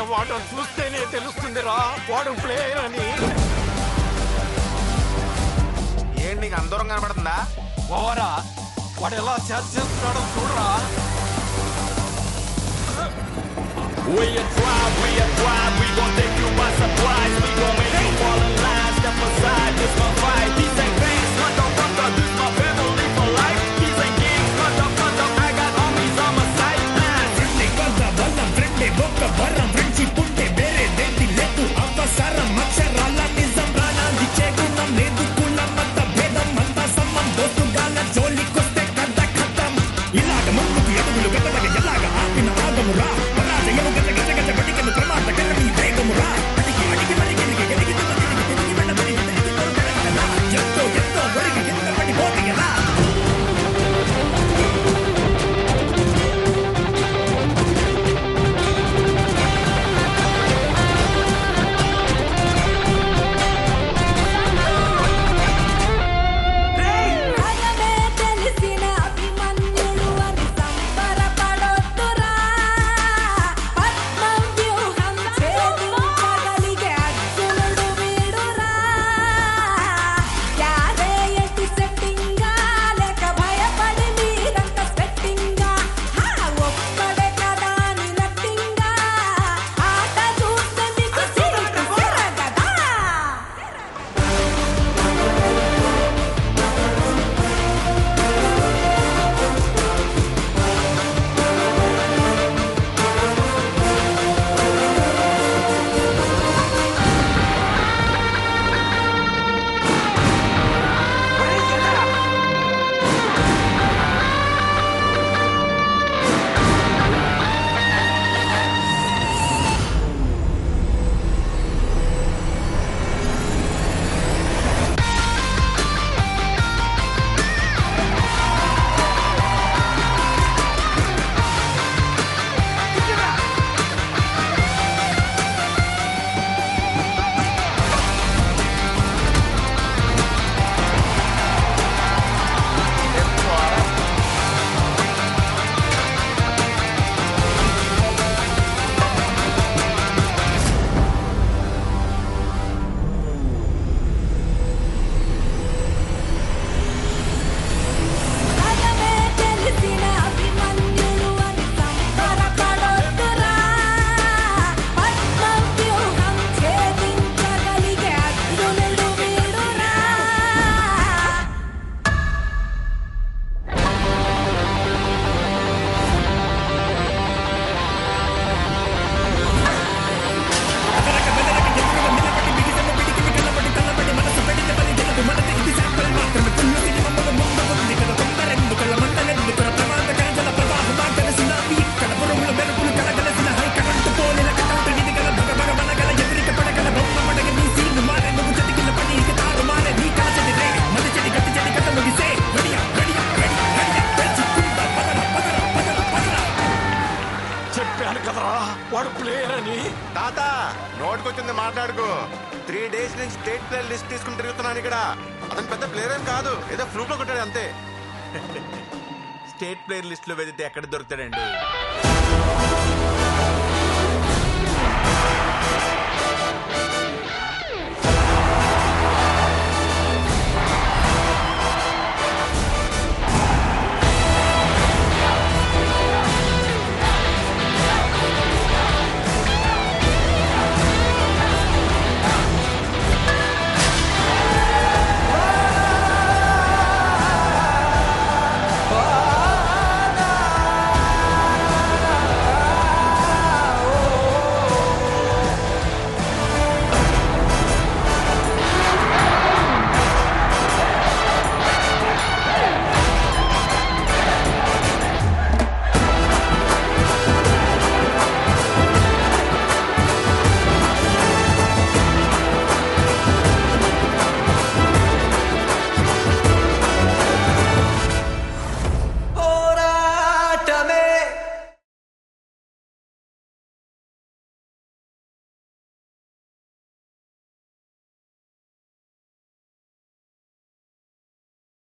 వాడు చూస్తేనే తెలుస్తుందిరా వాడు ప్లేయర్ అని ఏంటి నీకు అందరం కనబడుతుందా ఓవరా వాడు ఎలా చేస్తున్నాడో చూడరా We a tribe, we a tribe, we gon' take you by surprise. We gon' make you fall in line, step aside, this my fight. These ain't gangs, motherfucker, this my family for life. These ain't gangs, motherfucker, I got homies on my side. Ah, ఫ్రెండే కొంత బలం ఫ్రెండే ఒక్క వరం friendship ఉంటే వేరే దేంటి లేదు అవసరం అక్షరాల నిజం ప్రాణాలిచ్చే గుణం లేదు కుల మత భేదం అంతా సమ్మం దోస్తుగాల జోలికొస్తే కథ ఖతం ఇలాగ ముందుకు ఎదుగులు గతగ ఎలాగ ఆపిన ఆగము రా పరాజయము గత గత గత పడికను ప్రమాదకర నీ వేగము రా అడిగి అడిగి మడిగి ఎదిగి ఎదిగి తిరిగి తిరిగి వెళ్ళబడి ఎదిగి దొరకరా ఎంతో ఎంతో ఒరిగి ఎంత పడిపోతే ఎలా భయమే తెలిసిన అభిమన్యుడు అని సంబరపడొద్దురా పద్మం వ్యూహం ఛేదించగలిగే అర్జునుడు వీడురా యారే ఎటు సెట్టింగా లేక భయపడి మీరంత స్వెట్టింగా హా ఒక్కడే కదా నిలట్టింగా ఆట చూస్తే మీకు సిగ్గు సిరగదా భయమే తెలిసిన అభిమన్యుడు అని సంబరపడొద్దురా పద్మం వ్యూహం ఛేదించగలిగే అర్జునుడు వీడురా చెప్పాను కదరా వాడు ప్లేయర్ అని తాత నోటికొచ్చింది మాట్లాడుకో త్రీ డేస్ నుంచి స్టేట్ ప్లేయర్ లిస్ట్ తీసుకుని తిరుగుతున్నాను ఇక్కడ అతను పెద్ద ప్లేయర్ ఏం కాదు ఏదో ఫ్లూక్ లో కొట్టాడు అంతే స్టేట్ ప్లేయర్ లిస్ట్ లో వెదితే ఎక్కడ దొరుకుతాడండి